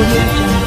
audio jungle.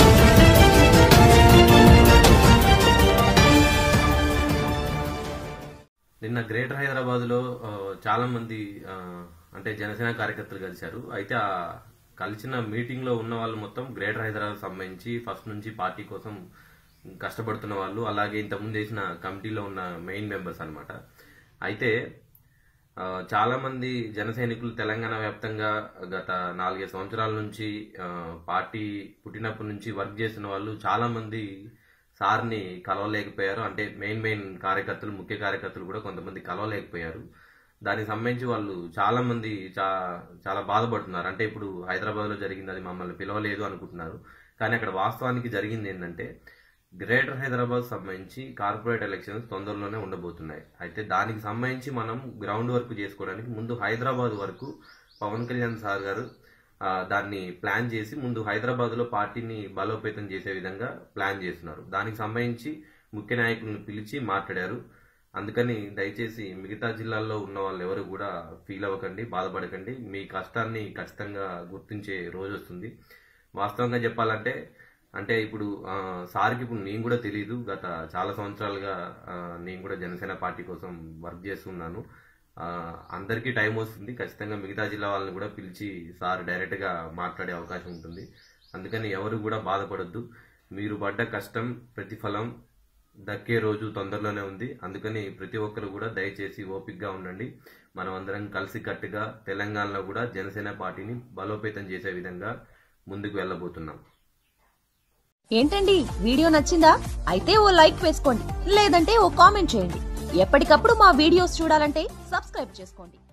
నిన్న greater Hyderabad లో చాలా మంది ఆ, అంటే జనసేన కార్యకర్తలు కలిశారు అయితే ఆ కలిసిన మీటింగ్ లో ఉన్న వాళ్ళు మొత్తం గ్రేటర్ హైదరాబాద్ సంబంధించి ఫస్ట్ నుంచి పార్టీ కోసం కష్టపడుతున్న వాళ్ళు అలాగే ఇంతకుముందు చేసిన కమిటీలో ఉన్న మెయిన్ మెంబర్స్ అన్నమాట అయితే ఆ, చాలా మంది జన సైనికులు తెలంగాణ వ్యాప్తంగా గత నాలుగైదు సంవత్సరాల నుంచి ఆ, పార్టీ పుట్టినప్పటి నుంచి వర్క్ చేస్తున్న వాళ్ళు చాలా మంది సార్ని కలవలేకపోయారు అంటే మెయిన్ మెయిన్ కార్యకర్తలు ముఖ్య కార్యకర్తలు కూడా కొంతమంది కలవలేకపోయారు దానికి సంబంధించి వాళ్ళు చాలా మంది చా చాలా బాధపడుతున్నారు అంటే ఇప్పుడు హైదరాబాద్ లో జరిగింది అది మమ్మల్ని పిలవలేదు అనుకుంటున్నారు కానీ అక్కడ వాస్తవానికి జరిగింది ఏంటంటే గ్రేటర్ హైదరాబాద్ సంబంధించి కార్పొరేట్ ఎలక్షన్స్ తొందరలోనే ఉండబోతున్నాయి అయితే దానికి సంబంధించి మనం గ్రౌండ్ వర్క్ చేసుకోవడానికి ముందు హైదరాబాద్ వరకు పవన్ కళ్యాణ్ సార్ గారు ఆ, దాన్ని ప్లాన్ చేసి ముందు హైదరాబాద్ లో పార్టీని బలోపేతం చేసే విధంగా ప్లాన్ చేస్తున్నారు దానికి సంబంధించి ముఖ్య నాయకులను పిలిచి మాట్లాడారు అందుకని దయచేసి మిగతా జిల్లాల్లో ఉన్న వాళ్ళు ఎవరు కూడా ఫీల్ అవ్వకండి బాధపడకండి మీ కష్టాన్ని ఖచ్చితంగా గుర్తించే రోజు వస్తుంది వాస్తవంగా చెప్పాలంటే అంటే ఇప్పుడు ఆ, సార్కి ఇప్పుడు నేను కూడా తెలియదు గత చాలా సంవత్సరాలుగా ఆ, నేను కూడా జనసేన పార్టీ కోసం వర్క్ చేస్తున్నాను ఆ, అందరికీ టైం వస్తుంది ఖచ్చితంగా మిగతా జిల్లా వాళ్ళని కూడా పిలిచి సార్ డైరెక్ట్ గా మాట్లాడే అవకాశం ఉంటుంది అందుకని ఎవరు కూడా బాధపడొద్దు మీరు పడ్డ కష్టం ప్రతిఫలం దక్కే రోజు తొందరలోనే ఉంది అందుకని ప్రతి ఒక్కరు కూడా దయచేసి ఓపికగా ఉండండి మనం అందరం కలిసి కట్టుగా తెలంగాణలో కూడా జనసేన పార్టీని బలోపేతం చేసే విధంగా ముందుకు వెళ్ళబోతున్నాం ఏంటండి వీడియో నచ్చిందా అయితే ఓ లైక్ వేసుకోండి లేదంటే ఓ కామెంట్ చేయండి ఎప్పటికప్పుడు మా వీడియోస్ చూడాలంటే సబ్స్క్రైబ్ చేసుకోండి